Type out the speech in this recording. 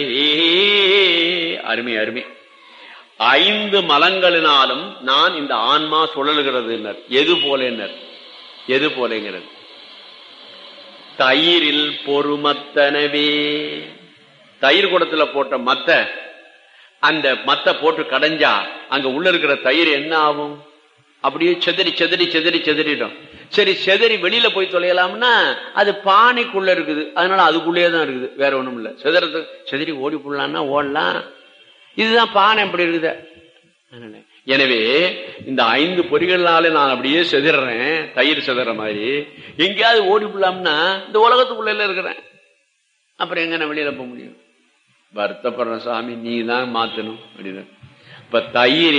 அருமை அருமை ஐந்து மலங்களினாலும் நான் இந்த ஆன்மா சுழலுகிறது எது போல எது போலங்கிறது தயிரில் பொறுமத்தனவே தயிர் குடத்துல போட்ட மத்த அந்த மத்த போட்டு கடைஞ்சா அங்க உள்ள இருக்கிற தயிர் என்ன ஆகும் அப்படியே செதறி செதறி செதறி செதறிடும் சரி செதறி வெளியில போய் தொலையலாம்னா அது பானைக்குள்ள இருக்குது அதனால அதுக்குள்ளேயே தான் இருக்குது வேற ஒண்ணும் இல்ல செதறது செதறி ஓடி போடலாம்னா ஓடலாம் இதுதான் பானை எப்படி இருக்குது எனவே இந்த ஐந்து பொறிகளால நான் அப்படியே செதறேன் தயிர் செதற மாதிரி எங்கேயாவது ஓடி போடலாம்னா இந்த உலகத்துக்குள்ள இருக்கிறேன் அப்புறம் எங்க நான் வெளியில போக முடியும் வருத்தப்படுற சாமி நீ தான் மாத்தணும் அப்படின்னு இப்ப தயிர்